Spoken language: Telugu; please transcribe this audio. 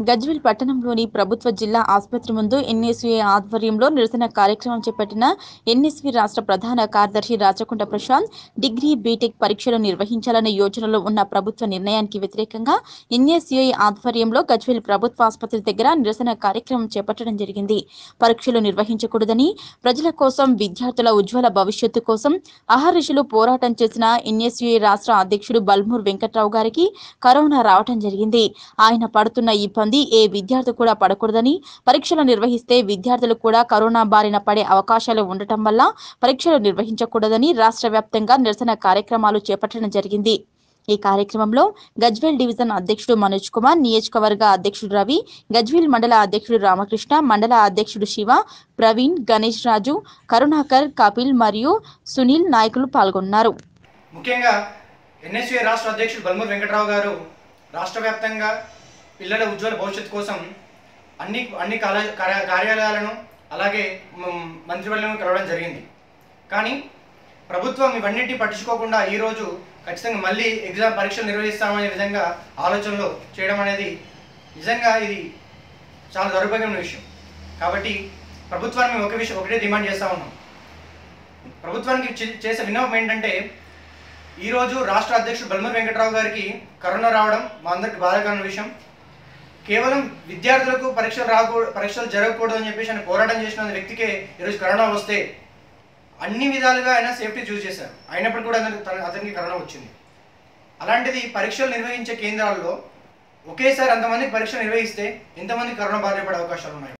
గజ్వేల్ పట్టణంలోని ప్రభుత్వ జిల్లా ఆసుపత్రి ముందు ఎన్ఎస్వీ ఆధ్వర్యంలో నిరసన కార్యక్రమం చేపట్టిన ఎన్ఎస్వీ రాష్ట్ర ప్రధాన కార్యదర్శి రాచకొండ ప్రశాంత్ డిగ్రీ బీటెక్ పరీక్షలు నిర్వహించాలనే యోచనలో ఉన్న ప్రభుత్వ నిర్ణయానికి వ్యతిరేకంగా ఎన్ఎస్యుఐ ఆధ్వర్యంలో గజ్వేల్ ప్రభుత్వ ఆసుపత్రి దగ్గర నిరసన కార్యక్రమం చేపట్టడం జరిగింది పరీక్షలు నిర్వహించకూడదని ప్రజల కోసం విద్యార్థుల ఉజ్వల భవిష్యత్తు కోసం అహర్నిశలు పోరాటం చేసిన ఎన్ఎస్యుఐ రాష్ట్ర అధ్యక్షుడు బల్మూర్ వెంకట్రావు గారికి కరోనా రావటం జరిగింది ఆయన పడుతున్న ఇబ్బంది ఏ విద్యార్థి కూడా పడకూడదని పరీక్షలు నిర్వహిస్తే విద్యార్థులు కూడా కరోనా బారిన పడే అవకాశాలు ఉండటం వల్ల పరీక్షలు నిర్వహించకూడదని రాష్ట్ర వ్యాప్తంగా నిరసన కార్యక్రమాలు చేపట్టడం జరిగింది ఈ కార్యక్రమంలో గజ్వేల్ డివిజన్ అధ్యక్షుడు మనోజ్ కుమార్ నియోజకవర్గ అధ్యక్షుడు రవి గజ్వేల్ మండల అధ్యక్షుడు రామకృష్ణ మండల అధ్యక్షుడు శివ ప్రవీణ్ గణేష్ రాజు కరుణాకర్ కపిల్ మరియు సునీల్ నాయకులు పాల్గొన్నారు ముఖ్యంగా ఎన్ఎస్యూ రాష్ట్ర అధ్యక్షుడు బల్మూర్ వెంకట్రావు గారు రాష్ట్ర వ్యాప్తంగా పిల్లల ఉజ్వల భవిష్యత్తు కోసం అన్ని అన్ని కాల- కార్య- కార్యాలయాలను అలాగే మ్, మంత్రివర్యులను కలవడం జరిగింది కానీ ప్రభుత్వం ఇవన్నింటినీ పట్టించుకోకుండా ఈరోజు ఖచ్చితంగా మళ్ళీ ఎగ్జామ్ పరీక్షలు నిర్వహిస్తామనే విధంగా ఆలోచనలు చేయడం అనేది నిజంగా ఇది చాలా దౌర్భాగ్యమైన విషయం కాబట్టి ప్రభుత్వాన్ని మేము ఒక విషయం ఒకటే డిమాండ్ చేస్తూ ఉన్నాం ప్రభుత్వానికి చే- చేసే విన్నపం ఏంటంటే ఈరోజు రాష్ట్ర అధ్యక్షుడు బల్మూర్ వెంకట్రావు గారికి కరోనా రావడం మా అందరికి బాధాకరమైన విషయం కేవలం విద్యార్థులకు పరీక్షలు రాకూడదు పరీక్షలు జరగకూడదు అని చెప్పేసి ఆయన పోరాటం చేసిన వ్యక్తికే ఈరోజు కరోనా వస్తే అన్ని విధాలుగా ఆయన సేఫ్టీ చూస్ చేశారు అయినప్పటికీ కూడా అతనికి తన- అతనికి కరోనా వచ్చింది అలాంటిది పరీక్షలు నిర్వహించే కేంద్రాల్లో ఒకేసారి అంతమంది పరీక్షలు నిర్వహిస్తే ఎంతమంది కరోనా బారిన పడే అవకాశాలు ఉన్నాయి